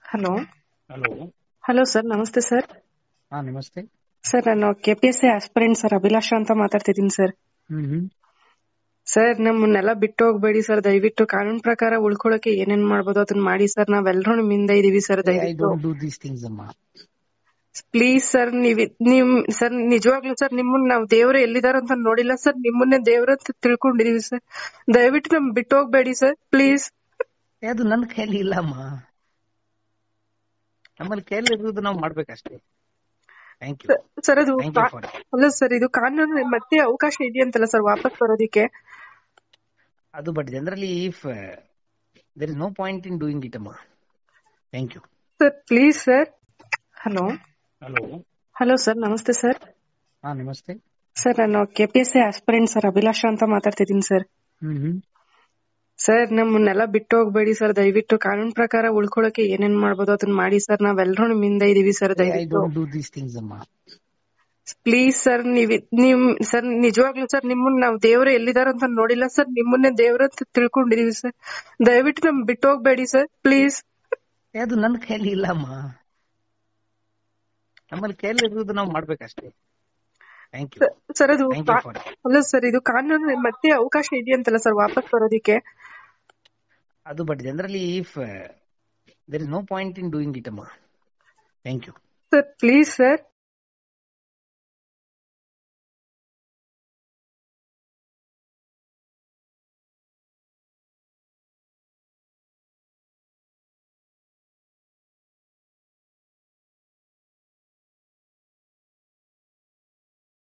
hello hello hello sir ನಮಸ್ತೆ sir ಹಾ ನಮಸ್ತೆ ಸರ್ ನಾನು K P S C aspirant sir Abhilasha ಅಂತ ಮಾತಾಡ್ತಿದ್ದೀನಿ ಸರ್ ಹ್ಮ್ ಹ್ಮ್ ಸರ್ ನಮ್ಮನ್ನೆಲ್ಲ ಬಿಟ್ಟು ಹೋಗ್ಬೇಡಿ ಸರ್ ದಯವಿಟ್ಟು ಕಾನೂನು ಪ್ರಕಾರ ಉಳ್ಕೊಳಕ್ಕೆ ಏನೇನ್ ಮಾಡ್ಬೋದು ಅದನ್ನ ಮಾಡಿ ಸರ್ ನಾವೆಲ್ಲರೂ ನಿಮ್ಮಿಂದ ಇದೀವಿ ಸರ್ ಐ ದಯವಿಟ್ಟು ಡೋಂಟ್ ಡೂ ದೀಸ್ ಥಿಂಗ್ಸ್ ಅಮ್ಮ ಪ್ಲೀಸ್ ಸರ್ ನೀವ್ ನಿಮ್ ಸರ್ ನಿಜವಾಗ್ಲೂ ಸರ್ ನಿಮ್ಮನ್ನ ನಾವು ದೇವ್ರು ಎಲ್ಲಿದಾರ ಅಂತ ನೋಡಿಲ್ಲ ಸರ್ ನಿಮ್ಮನ್ನೇ ದೇವ್ರ ಅಂತ ತಿಳ್ಕೊಂಡಿದೀವಿ ಸರ್ ದಯವಿಟ್ಟು ನಮ್ ಬಿಟ್ಟು ಹೋಗ್ಬೇಡಿ ಸರ್ ಪ್ಲೀಸ್ ಏ, ಅದು ನನ್ನ ಕೈಲಿ ಇಲ್ಲಮ್ಮ ನಮ್ಮಲ್ಲಿ ಕೈಲಿ ಇರೋದು ನಾವು ಮಾಡ್ಬೇಕಷ್ಟೇ ಥ್ಯಾಂಕ್ ಯು ಸರ್ ಅದು ಥ್ಯಾಂಕ್ ಯು ಕಾ- ಫಾರ್ ಅಲ್ಲ ಸರ್ ಇದು ಕಾನೂನು ಮತ್ತೆ ಅವಕಾಶ ಇದೆಯಂತಲ್ಲ ಸರ್ ವಾಪಸ್ ಬರೋದಿಕ್ಕೆ ಅದು but generally if there is no point in doing it ಅಮ್ಮ thank you sir please sir hello hello hello sir ನಮಸ್ತೆ ಸರ್ ಹಾ ನಮಸ್ತೆ ಸರ್ ನಾನು K P S C aspirant sir Abhilasha ಅಂತ ಮಾತಾಡ್ತಿದ್ದೀನಿ ಸರ್ ಹ್ಮ್ ಹ್ಮ್ ಸರ್ ನಮ್ಮನ್ನೆಲ್ಲ ಬಿಟ್ಟು ಹೋಗ್ಬೇಡಿ ಸರ್ ದಯವಿಟ್ಟು ಕಾನೂನು ಪ್ರಕಾರ ಉಳ್ಕೊಳಕ್ಕೆ ಏನೇನ್ ಮಾಡ್ಬೋದು ಅದನ್ನ ಮಾಡಿ ಸರ್ ನಾವೆಲ್ಲರೂ ನಿಮ್ಮಿಂದ ಇದೀವಿ ಸರ್ ಐ ದಯವಿಟ್ಟು ಡೋಂಟ್ ಡೂ ದೀಸ್ ಥಿಂಗ್ಸ್ ಅಮ್ಮ ಪ್ಲೀಸ್ ಸರ್ ನೀವ್ ನಿಮ್ ಸರ್ ನಿಜವಾಗ್ಲೂ ಸರ್ ನಿಮ್ಮನ್ನ ನಾವು ದೇವ್ರು ಎಲ್ಲಿದಾರ ಅಂತ ನೋಡಿಲ್ಲ ಸರ್ ನಿಮ್ಮನ್ನೇ ದೇವ್ರ ಅಂತ ತಿಳ್ಕೊಂಡಿದೀವಿ ಸರ್ ದಯವಿಟ್ಟು ನಮ್ ಬಿಟ್ಟು ಹೋಗ್ಬೇಡಿ ಸರ್ ಪ್ಲೀಸ್ ಏ, ಅದು ನನ್ನ ಕೈಲಿ ಇಲ್ಲಮ್ಮ ನಮ್ಮಲ್ಲಿ ಕೈಲಿ ಇರೋದು ನಾವು ಮಾಡ್ಬೇಕಷ್ಟೇ ಥ್ಯಾಂಕ್ ಯು ಸರ್ ಅದು ಥ್ಯಾಂಕ್ ಯು ಕಾ- ಫಾರ್ ಅಲ್ಲ ಸರ್ ಇದು ಕಾನೂನು ಮತ್ತೆ ಅವಕಾಶ ಇದೆಯಂತಲ್ಲ ಸರ್ ವಾಪಸ್ ಬರೋದಿಕ್ಕೆ ಅದು but generally if there is no point in doing it ಅಮ್ಮ thank you sir please sir